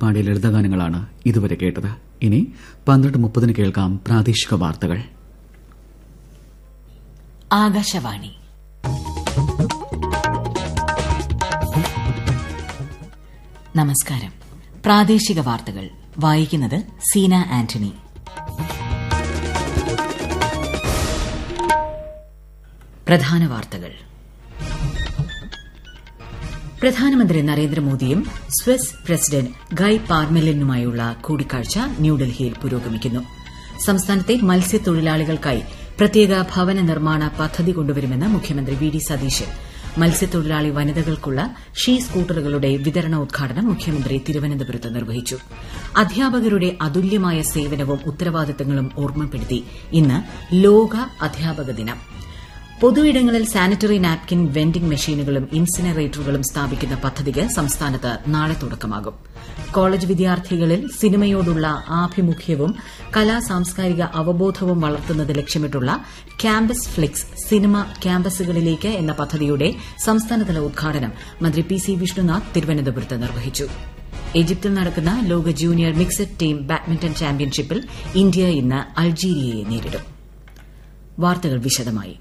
പാടിയ ലളിതഗാനങ്ങളാണ് ഇതുവരെ കേട്ടത് ഇനി പന്ത്രണ്ട് മുപ്പതിന് കേൾക്കാം പ്രാദേശിക വാർത്തകൾ ആകാശവാണി നമസ്കാരം പ്രാദേശിക വാർത്തകൾ വായിക്കുന്നത് സീന ആന്റണി പ്രധാന വാർത്തകൾ പ്രധാനമന്ത്രി നരേന്ദ്രമോദിയും സ്വിസ് പ്രസിഡന്റ് ഗൈ പാർമെലിനുമായുള്ള കൂടിക്കാഴ്ച ന്യൂഡൽഹിയിൽ പുരോഗമിക്കുന്നു സംസ്ഥാനത്തെ മത്സ്യത്തൊഴിലാളികൾക്കായി പ്രത്യേക ഭവന നിർമ്മാണ പദ്ധതി കൊണ്ടുവരുമെന്ന് മുഖ്യമന്ത്രി വി ഡി സതീശൻ മത്സ്യത്തൊഴിലാളി വനിതകൾക്കുള്ള ഷീ സ്കൂട്ടറുകളുടെ വിതരണോദ്ഘാടനം മുഖ്യമന്ത്രി തിരുവനന്തപുരത്ത് നിർവഹിച്ചു അധ്യാപകരുടെ അതുല്യമായ സേവനവും ഉത്തരവാദിത്തങ്ങളും ഓർമ്മപ്പെടുത്തി ഇന്ന് ലോക അധ്യാപക ദിനം പൊതുയിടങ്ങളിൽ സാനിറ്ററി നാപ്കിൻ വെൻഡിംഗ് മെഷീനുകളും ഇൻസിനറേറ്ററുകളും സ്ഥാപിക്കുന്ന പദ്ധതിക്ക് സംസ്ഥാനത്ത് നാളെ തുടക്കമാകും കോളേജ് വിദ്യാർത്ഥികളിൽ സിനിമയോടുള്ള ആഭിമുഖ്യവും കലാ സാംസ്കാരിക അവബോധവും വളർത്തുന്നത് ലക്ഷ്യമിട്ടുള്ള ക്യാമ്പസ് ഫ്ലിക്സ് സിനിമ ക്യാമ്പസുകളിലേക്ക് എന്ന പദ്ധതിയുടെ സംസ്ഥാനതല ഉദ്ഘാടനം മന്ത്രി പി സി വിഷ്ണുനാഥ് തിരുവനന്തപുരത്ത് നിർവഹിച്ചു ഈജിപ്തിൽ നടക്കുന്ന ലോക ജൂനിയർ മിക്സഡ് ടീം ബാഡ്മിന്റൺ ചാമ്പ്യൻഷിപ്പിൽ ഇന്ത്യ ഇന്ന് അൾജീരിയയെ നേരിടും വാർത്തകൾ വിശദമായി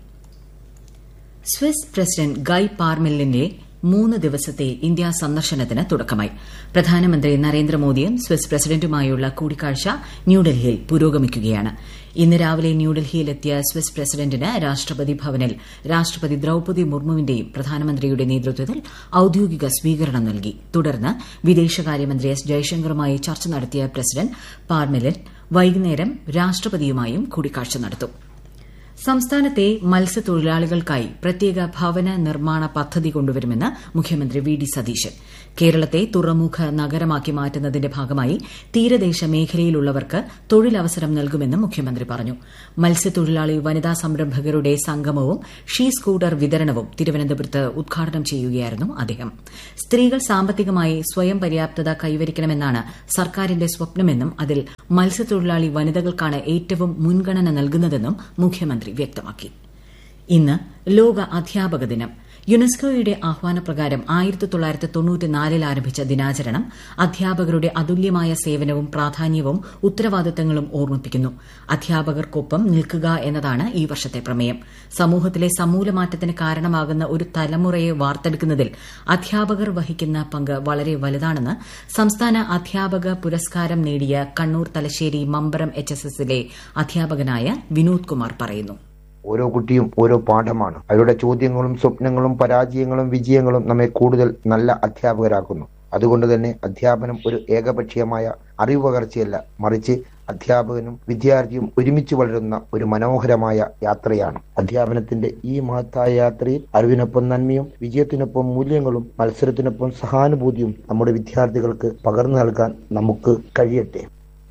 സ്വിസ് പ്രസിഡന്റ് ഗൈ പാർമെല്ലിന്റെ മൂന്ന് ദിവസത്തെ ഇന്ത്യ സന്ദർശനത്തിന് തുടക്കമായി പ്രധാനമന്ത്രി നരേന്ദ്രമോദിയും സ്വിസ് പ്രസിഡന്റുമായുള്ള കൂടിക്കാഴ്ച ന്യൂഡൽഹിയിൽ പുരോഗമിക്കുകയാണ് ഇന്ന് രാവിലെ ന്യൂഡൽഹിയിലെത്തിയ സ്വിസ് പ്രസിഡന്റിന് രാഷ്ട്രപതി ഭവനിൽ രാഷ്ട്രപതി ദ്രൌപതി മുർമുവിന്റെയും പ്രധാനമന്ത്രിയുടെ നേതൃത്വത്തിൽ ഔദ്യോഗിക സ്വീകരണം നൽകി തുടർന്ന് വിദേശകാര്യമന്ത്രി എസ് ജയശങ്കറുമായി ചർച്ച നടത്തിയ പ്രസിഡന്റ് പാർമെലിൻ വൈകുന്നേരം രാഷ്ട്രപതിയുമായും കൂടിക്കാഴ്ച നടത്തും സംസ്ഥാനത്തെ മത്സ്യത്തൊഴിലാളികൾക്കായി പ്രത്യേക ഭവന നിർമ്മാണ പദ്ധതി കൊണ്ടുവരുമെന്ന് മുഖ്യമന്ത്രി വി ഡി സതീശൻ കേരളത്തെ തുറമുഖ നഗരമാക്കി മാറ്റുന്നതിന്റെ ഭാഗമായി തീരദേശ മേഖലയിലുള്ളവർക്ക് തൊഴിലവസരം നൽകുമെന്നും മുഖ്യമന്ത്രി പറഞ്ഞു മത്സ്യത്തൊഴിലാളി വനിതാ സംരംഭകരുടെ സംഗമവും ഷീ സ്കൂട്ടർ വിതരണവും തിരുവനന്തപുരത്ത് ഉദ്ഘാടനം ചെയ്യുകയായിരുന്നു അദ്ദേഹം സ്ത്രീകൾ സാമ്പത്തികമായി സ്വയം പര്യാപ്തത കൈവരിക്കണമെന്നാണ് സർക്കാരിന്റെ സ്വപ്നമെന്നും അതിൽ മത്സ്യത്തൊഴിലാളി വനിതകൾക്കാണ് ഏറ്റവും മുൻഗണന നൽകുന്നതെന്നും മുഖ്യമന്ത്രി വ്യക്തമാക്കി ഇന്ന് ലോക അധ്യാപക ദിനം യുനെസ്കോയുടെ ആഹ്വാനപ്രകാരം ആയിരത്തി തൊള്ളായിരത്തി തൊണ്ണൂറ്റിനാലിൽ ആരംഭിച്ച ദിനാചരണം അധ്യാപകരുടെ അതുല്യമായ സേവനവും പ്രാധാന്യവും ഉത്തരവാദിത്തങ്ങളും ഓർമ്മിപ്പിക്കുന്നു അധ്യാപകർക്കൊപ്പം നിൽക്കുക എന്നതാണ് ഈ വർഷത്തെ പ്രമേയം സമൂഹത്തിലെ സമൂലമാറ്റത്തിന് കാരണമാകുന്ന ഒരു തലമുറയെ വാർത്തെടുക്കുന്നതിൽ അധ്യാപകർ വഹിക്കുന്ന പങ്ക് വളരെ വലുതാണെന്ന് സംസ്ഥാന അധ്യാപക പുരസ്കാരം നേടിയ കണ്ണൂർ തലശ്ശേരി മമ്പറം എച്ച് എസ് എസിലെ അധ്യാപകനായ വിനോദ് കുമാർ പറയുന്നു ഓരോ കുട്ടിയും ഓരോ പാഠമാണ് അവരുടെ ചോദ്യങ്ങളും സ്വപ്നങ്ങളും പരാജയങ്ങളും വിജയങ്ങളും നമ്മെ കൂടുതൽ നല്ല അധ്യാപകരാക്കുന്നു അതുകൊണ്ട് തന്നെ അധ്യാപനം ഒരു ഏകപക്ഷീയമായ അറിവ് പകർച്ചയല്ല മറിച്ച് അധ്യാപകനും വിദ്യാർത്ഥിയും ഒരുമിച്ച് വളരുന്ന ഒരു മനോഹരമായ യാത്രയാണ് അധ്യാപനത്തിന്റെ ഈ മഹത്തായ യാത്രയിൽ അറിവിനൊപ്പം നന്മയും വിജയത്തിനൊപ്പം മൂല്യങ്ങളും മത്സരത്തിനൊപ്പം സഹാനുഭൂതിയും നമ്മുടെ വിദ്യാർത്ഥികൾക്ക് പകർന്നു നൽകാൻ നമുക്ക് കഴിയട്ടെ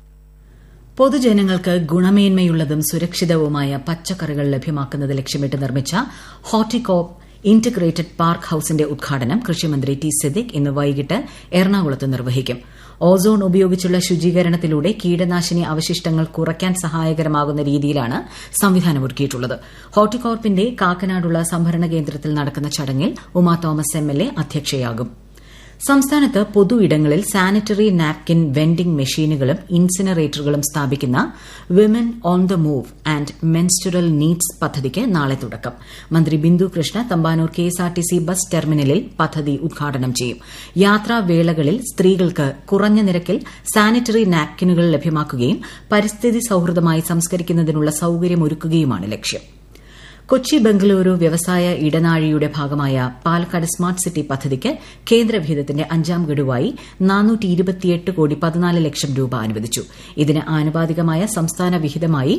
പൊതുജനങ്ങൾക്ക് ഗുണമേന്മയുള്ളതും സുരക്ഷിതവുമായ പച്ചക്കറികൾ ലഭ്യമാക്കുന്നത് ലക്ഷ്യമിട്ട് നിർമ്മിച്ച ഹോർട്ടികോപ്പ് ഇന്റഗ്രേറ്റഡ് പാർക്ക് ഹൌസിന്റെ ഉദ്ഘാടനം കൃഷിമന്ത്രി ടി സിദ്ദിഖ് ഇന്ന് വൈകിട്ട് എറണാകുളത്ത് നിർവഹിക്കും ഓസോൺ ഉപയോഗിച്ചുള്ള ശുചീകരണത്തിലൂടെ കീടനാശിനി അവശിഷ്ടങ്ങൾ കുറയ്ക്കാൻ സഹായകരമാകുന്ന രീതിയിലാണ് സംവിധാനമൊരുക്കിയിട്ടുള്ളത് ഹോർട്ടികോർപ്പിന്റെ കാക്കനാടുള്ള സംഭരണ കേന്ദ്രത്തിൽ നടക്കുന്ന ചടങ്ങിൽ Uma Thomas M L A അധ്യക്ഷയാകും സംസ്ഥാനത്ത് പൊതുയിടങ്ങളിൽ സാനിറ്ററി നാപ്കിൻ വെൻഡിംഗ് മെഷീനുകളും ഇൻസിനറേറ്ററുകളും സ്ഥാപിക്കുന്ന women on the move and menstrual needs പദ്ധതിക്ക് നാളെ തുടക്കം മന്ത്രി ബിന്ദു കൃഷ്ണ തമ്പാനൂർ കെഎസ്ആർടിസി ബസ് ടെർമിനലിൽ പദ്ധതി ഉദ്ഘാടനം ചെയ്യും യാത്രാവേളകളിൽ സ്ത്രീകൾക്ക് കുറഞ്ഞ നിരക്കിൽ സാനിറ്ററി നാപ്കിനുകൾ ലഭ്യമാക്കുകയും പരിസ്ഥിതി സൌഹൃദമായി സംസ്കരിക്കുന്നതിനുള്ള സൌകര്യമൊരുക്കുകയുമാണ് ലക്ഷ്യം കൊച്ചി ബംഗളൂരു വ്യവസായ ഇടനാഴിയുടെ ഭാഗമായ പാലക്കാട് സ്മാർട്ട് സിറ്റി പദ്ധതിക്ക് കേന്ദ്രവിഹിതത്തിന്റെ അഞ്ചാം ഗഡുവായി കോടി പതിനാല് ലക്ഷം രൂപ അനുവദിച്ചു ഇതിന് ആനുപാതികമായ സംസ്ഥാന വിഹിതമായി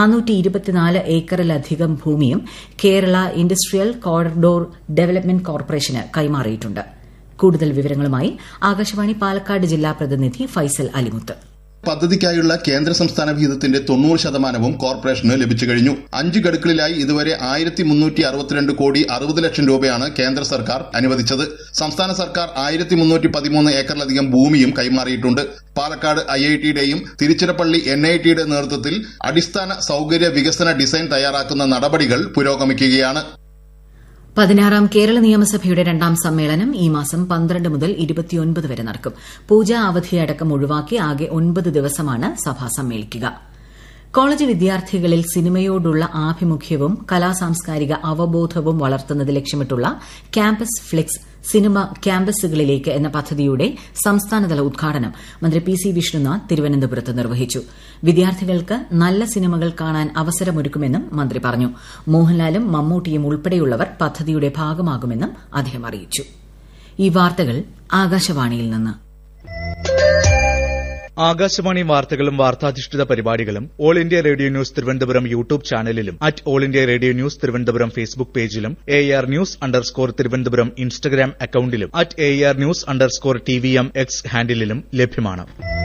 ഏക്കറിലധികം ഭൂമിയും കേരള ഇൻഡസ്ട്രിയൽ കോറിഡോർ ഡെവലപ്മെന്റ് കോർപ്പറേഷന് കൈമാറിയിട്ടുണ്ട് കൂടുതൽ വിവരങ്ങളുമായി ആകാശവാണി പാലക്കാട് ജില്ലാ പ്രതിനിധി ഫൈസൽ അലിമുത്ത് പദ്ധതിക്കായുള്ള കേന്ദ്ര സംസ്ഥാന വിഹിതത്തിന്റെ തൊണ്ണൂറ് ശതമാനവും കോർപ്പറേഷന് ലഭിച്ചു കഴിഞ്ഞു അഞ്ച് ഗഡുക്കളിലായി ഇതുവരെ ആയിരത്തി മുന്നൂറ്റി അറുപത്തിരണ്ട് കോടി അറുപത് ലക്ഷം രൂപയാണ് കേന്ദ്ര സർക്കാർ അനുവദിച്ചത് സംസ്ഥാന സർക്കാർ ആയിരത്തി മുന്നൂറ്റി പതിമൂന്ന് ഏക്കറിലധികം ഭൂമിയും കൈമാറിയിട്ടുണ്ട് പാലക്കാട് ഐ ഐ ടിയുടെയും തിരുച്ചിറപ്പള്ളി എൻ ഐ ടിയുടെ നേതൃത്വത്തിൽ അടിസ്ഥാന സൌകര്യ വികസന ഡിസൈൻ തയ്യാറാക്കുന്ന നടപടികൾ പുരോഗമിക്കുകയാണ് പതിനാറാം കേരള നിയമസഭയുടെ രണ്ടാം സമ്മേളനം ഈ മാസം പന്ത്രണ്ട് മുതൽ ഇരുപത്തിയൊൻപത് വരെ നടക്കും പൂജാ അവധിയടക്കം ഒഴിവാക്കി ആകെ ഒൻപത് ദിവസമാണ് സഭ സമ്മേളിക്കുക കോളേജ് വിദ്യാർത്ഥികളിൽ സിനിമയോടുള്ള ആഭിമുഖ്യവും കലാസാംസ്കാരിക അവബോധവും വളർത്തുന്നത് ലക്ഷ്യമിട്ടുള്ള ക്യാമ്പസ് ഫ്ലെക്സ് സിനിമ ക്യാമ്പസുകളിലേക്ക് എന്ന പദ്ധതിയുടെ സംസ്ഥാനതല ഉദ്ഘാടനം മന്ത്രി പി സി വിഷ്ണുനാഥ് തിരുവനന്തപുരത്ത് നിർവഹിച്ചു വിദ്യാർത്ഥികൾക്ക് നല്ല സിനിമകൾ കാണാൻ അവസരമൊരുക്കുമെന്നും മന്ത്രി പറഞ്ഞു മോഹൻലാലും മമ്മൂട്ടിയും ഉൾപ്പെടെയുള്ളവർ പദ്ധതിയുടെ ഭാഗമാകുമെന്നും അദ്ദേഹം അറിയിച്ചു ഈ വാർത്തകൾ ആകാശവാണിയിൽ നിന്ന് ആകാശവാണി വാർത്തകളും വാർത്താധിഷ്ഠിത പരിപാടികളും all India radio news Thiruvananthapuram YouTube ചാനലിലും at all India radio news Thiruvananthapuram Facebook പേജിലും A R news underscore Thiruvananthapuram Instagram അക്കൌണ്ടിലും at A R news underscore T V M X ഹാൻഡിലും ലഭ്യമാണ്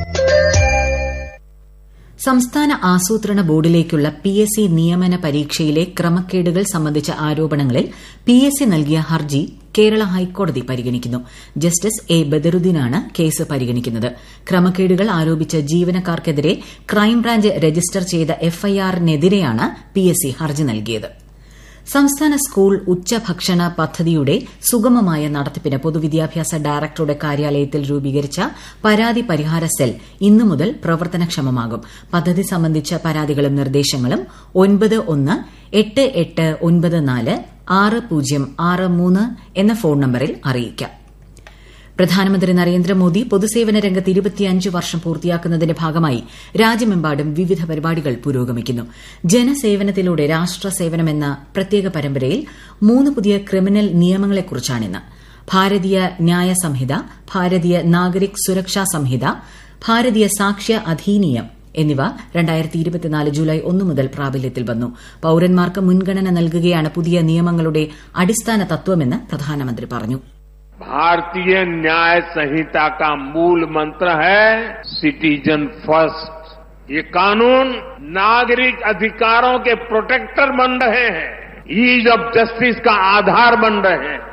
സംസ്ഥാന ആസൂത്രണ ബോർഡിലേക്കുള്ള പി എസ് സി നിയമന പരീക്ഷയിലെ ക്രമക്കേടുകൾ സംബന്ധിച്ച ആരോപണങ്ങളിൽ പി എസ് സി നൽകിയ ഹർജി കേരള ഹൈക്കോടതി പരിഗണിക്കുന്നു ജസ്റ്റിസ് എ ബദറുദ്ദീനാണ് കേസ് പരിഗണിക്കുന്നത് ക്രമക്കേടുകൾ ആരോപിച്ച ജീവനക്കാർക്കെതിരെ ക്രൈംബ്രാഞ്ച് രജിസ്റ്റർ ചെയ്ത എഫ്ഐആറിനെതിരെയാണ് പി എസ് സി ഹർജി നൽകിയത് സംസ്ഥാന സ്കൂൾ ഉച്ചഭക്ഷണ പദ്ധതിയുടെ സുഗമമായ നടത്തിപ്പിന് പൊതുവിദ്യാഭ്യാസ ഡയറക്ടറുടെ കാര്യാലയത്തിൽ രൂപീകരിച്ച പരാതി പരിഹാര സെൽ ഇന്നു മുതൽ പ്രവർത്തനക്ഷമമാകും പദ്ധതി സംബന്ധിച്ച പരാതികളും നിർദ്ദേശങ്ങളും ഒൻപത് ഒന്ന് എട്ട് എട്ട് ഒൻപത് നാല് ആറ് പൂജ്യം ആറ് മൂന്ന് എന്ന ഫോൺ നമ്പറിൽ അറിയിക്കാം പ്രധാനമന്ത്രി നരേന്ദ്രമോദി പൊതുസേവന രംഗത്ത് ഇരുപത്തിയഞ്ച് വർഷം പൂർത്തിയാക്കുന്നതിന്റെ ഭാഗമായി രാജ്യമെമ്പാടും വിവിധ പരിപാടികൾ പുരോഗമിക്കുന്നു ജനസേവനത്തിലൂടെ രാഷ്ട്ര സേവനമെന്ന പ്രത്യേക പരമ്പരയിൽ മൂന്ന് പുതിയ ക്രിമിനൽ നിയമങ്ങളെക്കുറിച്ചാണിന്ന് ഭാരതീയ ന്യായ സംഹിത ഭാരതീയ നാഗരിക് സുരക്ഷാ സംഹിത ഭാരതീയ സാക്ഷ്യ അധീനിയം എന്നിവ ജൂലൈ ഒന്ന് മുതൽ പ്രാബല്യത്തിൽ വന്നു പൌരന്മാർക്ക് മുൻഗണന നൽകുകയാണ് പുതിയ നിയമങ്ങളുടെ അടിസ്ഥാന തത്വമെന്ന് പ്രധാനമന്ത്രി പറഞ്ഞു भारतीय न्याय संहिता का मूल मंत्र है सिटीजन फर्स्ट ये कानून नागरिक अधिकारों के प्रोटेक्टर बन रहे हैं ईज ऑफ जस्टिस का आधार बन रहे हैं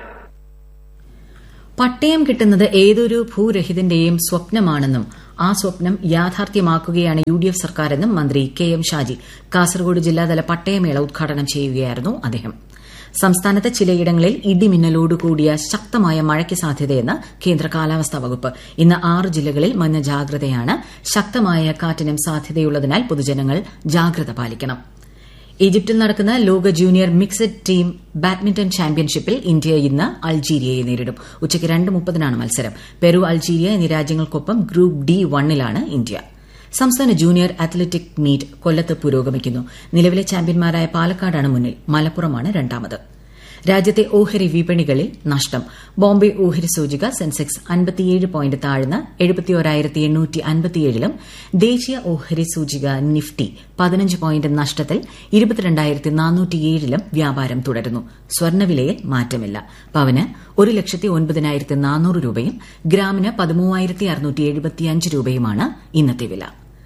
പട്ടയം കിട്ടുന്നത് ഏതൊരു ഭൂരഹിതന്റെയും സ്വപ്നമാണെന്നും ആ സ്വപ്നം യാഥാർത്ഥ്യമാക്കുകയാണ് യു ഡി എഫ് സർക്കാരെന്നും മന്ത്രി കെ എം ഷാജി കാസർഗോഡ് ജില്ലാതല പട്ടയമേള ഉദ്ഘാടനം ചെയ്യുകയായിരുന്നു അദ്ദേഹം സംസ്ഥാനത്ത് ചിലയിടങ്ങളിൽ ഇടിമിന്നലോടുകൂടിയ ശക്തമായ മഴയ്ക്ക് സാധ്യതയെന്ന് കേന്ദ്ര കാലാവസ്ഥാ വകുപ്പ് ഇന്ന് ആറ് ജില്ലകളിൽ മഞ്ഞ ജാഗ്രതയാണ് ശക്തമായ കാറ്റിനും സാധ്യതയുള്ളതിനാൽ പൊതുജനങ്ങൾ ജാഗ്രത പാലിക്കണം ഈജിപ്തിൽ നടക്കുന്ന ലോക ജൂനിയർ മിക്സഡ് ടീം ബാഡ്മിന്റൺ ചാമ്പ്യൻഷിപ്പിൽ ഇന്ത്യ ഇന്ന് അൾജീരിയയെ നേരിടും ഉച്ചയ്ക്ക് രണ്ട് മുപ്പതിനാണ് മത്സരം പെറു അൾജീരിയ എന്നീ രാജ്യങ്ങൾക്കൊപ്പം ഗ്രൂപ്പ് ഡി വണ്ണിലാണ് ഇന്ത്യ സംസ്ഥാന ജൂനിയർ അത്ലറ്റിക് മീറ്റ് കൊല്ലത്ത് പുരോഗമിക്കുന്നു നിലവിലെ ചാമ്പ്യന്മാരായ പാലക്കാടാണ് മുന്നിൽ മലപ്പുറമാണ് രണ്ടാമത് രാജ്യത്തെ ഓഹരി വിപണികളിൽ നഷ്ടം ബോംബെ ഓഹരി സൂചിക സെൻസെക്സ് അൻപത്തിയേഴ് പോയിന്റ് താഴ്ന്ന് എഴുപത്തിയോരായിരത്തി എണ്ണൂറ്റി അൻപത്തിയേഴിലും ദേശീയ ഓഹരി സൂചിക നിഫ്റ്റി പതിനഞ്ച് പോയിന്റ് നഷ്ടത്തിൽ ഇരുപത്തിരണ്ടായിരത്തി നാനൂറ്റിയേഴിലും വ്യാപാരം തുടരുന്നു സ്വർണ്ണവിലയിൽ മാറ്റമില്ല പവന് ഒരു ലക്ഷത്തി ഒൻപതിനായിരത്തി നാനൂറ് രൂപയും ഗ്രാമിന് പതിമൂവായിരത്തി അറുന്നൂറ്റി എഴുപത്തിയഞ്ച് രൂപയുമാണ് ഇന്നത്തെ വില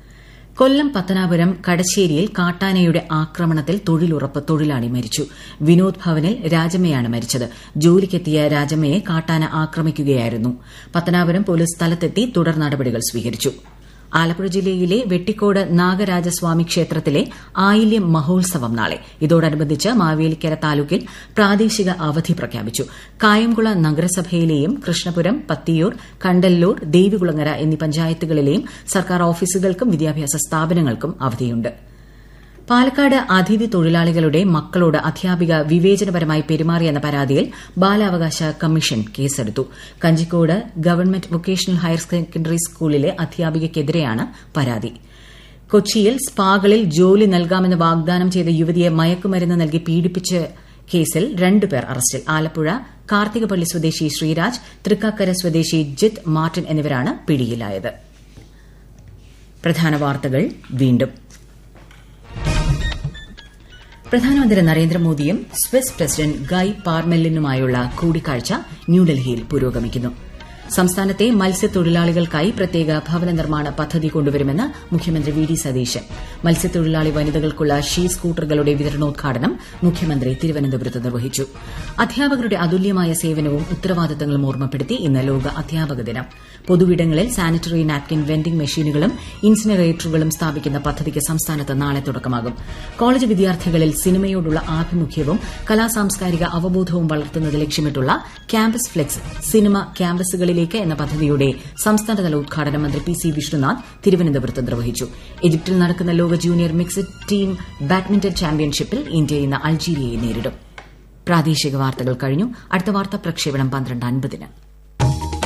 കൊല്ലം പത്തനാപുരം കടശ്ശേരിയിൽ കാട്ടാനയുടെ ആക്രമണത്തിൽ തൊഴിലുറപ്പ് തൊഴിലാളി മരിച്ചു വിനോദ് ഭവനിൽ രാജമ്മയാണ് മരിച്ചത് ജോലിക്കെത്തിയ രാജമ്മയെ കാട്ടാന ആക്രമിക്കുകയായിരുന്നു പത്തനാപുരം പോലീസ് സ്ഥലത്തെത്തി തുടർ നടപടികൾ സ്വീകരിച്ചു ആലപ്പുഴ ജില്ലയിലെ വെട്ടിക്കോട് നാഗരാജസ്വാമി ക്ഷേത്രത്തിലെ ആയില്യം മഹോത്സവം നാളെ ഇതോടനുബന്ധിച്ച് മാവേലിക്കര താലൂക്കിൽ പ്രാദേശിക അവധി പ്രഖ്യാപിച്ചു കായംകുള നഗരസഭയിലെയും കൃഷ്ണപുരം പത്തിയൂർ കണ്ടല്ലൂർ ദേവികുളങ്ങര എന്നീ പഞ്ചായത്തുകളിലെയും സർക്കാർ ഓഫീസുകൾക്കും വിദ്യാഭ്യാസ സ്ഥാപനങ്ങൾക്കും അവധിയുണ്ട് പാലക്കാട് അതിഥി തൊഴിലാളികളുടെ മക്കളോട് അധ്യാപിക വിവേചനപരമായി പെരുമാറിയെന്ന പരാതിയിൽ ബാലാവകാശ കമ്മീഷൻ കേസെടുത്തു Kanjikode government vocational higher secondary സ്കൂളിലെ അധ്യാപികയ്ക്കെതിരെയാണ് പരാതി കൊച്ചിയിൽ സ്പാകളിൽ ജോലി നൽകാമെന്ന് വാഗ്ദാനം ചെയ്ത യുവതിയെ മയക്കുമരുന്ന് നൽകി പീഡിപ്പിച്ച കേസിൽ രണ്ടുപേർ അറസ്റ്റിൽ ആലപ്പുഴ കാർത്തികപ്പള്ളി സ്വദേശി ശ്രീരാജ് തൃക്കാക്കര സ്വദേശി ജിത്ത് മാർട്ടിൻ എന്നിവരാണ് പിടിയിലായത് പ്രധാന വാർത്തകൾ വീണ്ടും പ്രധാനമന്ത്രി നരേന്ദ്രമോദിയും സ്വിസ് പ്രസിഡന്റ് ഗൈ പാർമെല്ലിനുമായുള്ള കൂടിക്കാഴ്ച ന്യൂഡൽഹിയിൽ പുരോഗമിക്കുന്നു സംസ്ഥാനത്തെ മത്സ്യത്തൊഴിലാളികൾക്കായി പ്രത്യേക ഭവന നിർമ്മാണ പദ്ധതി കൊണ്ടുവരുമെന്ന് മുഖ്യമന്ത്രി വി ഡി സതീശൻ മത്സ്യത്തൊഴിലാളി വനിതകൾക്കുള്ള ഷീ സ്കൂട്ടറുകളുടെ വിതരണോദ്ഘാടനം മുഖ്യമന്ത്രി തിരുവനന്തപുരത്ത് നിർവഹിച്ചു അധ്യാപകരുടെ അതുല്യമായ സേവനവും ഉത്തരവാദിത്തങ്ങളും ഓർമ്മപ്പെടുത്തി ഇന്ന് ലോക അധ്യാപക ദിനം പൊതുവിടങ്ങളിൽ സാനിറ്ററി നാപ്കിൻ വെൻഡിംഗ് മെഷീനുകളും ഇൻസിനറേറ്ററുകളും സ്ഥാപിക്കുന്ന പദ്ധതിക്ക് സംസ്ഥാനത്ത് നാളെ തുടക്കമാകും കോളേജ് വിദ്യാർത്ഥികളിൽ സിനിമയോടുള്ള ആഭിമുഖ്യവും കലാസാംസ്കാരിക അവബോധവും വളർത്തുന്നത് ലക്ഷ്യമിട്ടുള്ള ക്യാമ്പസ് ഫ്ലെക്സ് സിനിമ ക്യാമ്പസുകളിലേക്ക് എന്ന പദ്ധതിയുടെ സംസ്ഥാനതല ഉദ്ഘാടനം മന്ത്രി പി സി വിഷ്ണുനാഥ് തിരുവനന്തപുരത്ത് നിർവഹിച്ചു ഈജിപ്തിൽ നടക്കുന്ന ലോക ജൂനിയർ മിക്സഡ് ടീം ബാഡ്മിന്റൺ ചാമ്പ്യൻഷിപ്പിൽ ഇന്ത്യ ഇന്ന് അൾജീരിയയെ നേരിടും പ്രാദേശിക വാർത്തകൾ കഴിഞ്ഞു അടുത്ത വാർത്താ പ്രക്ഷേപണം പന്ത്രണ്ട് അൻപതിന്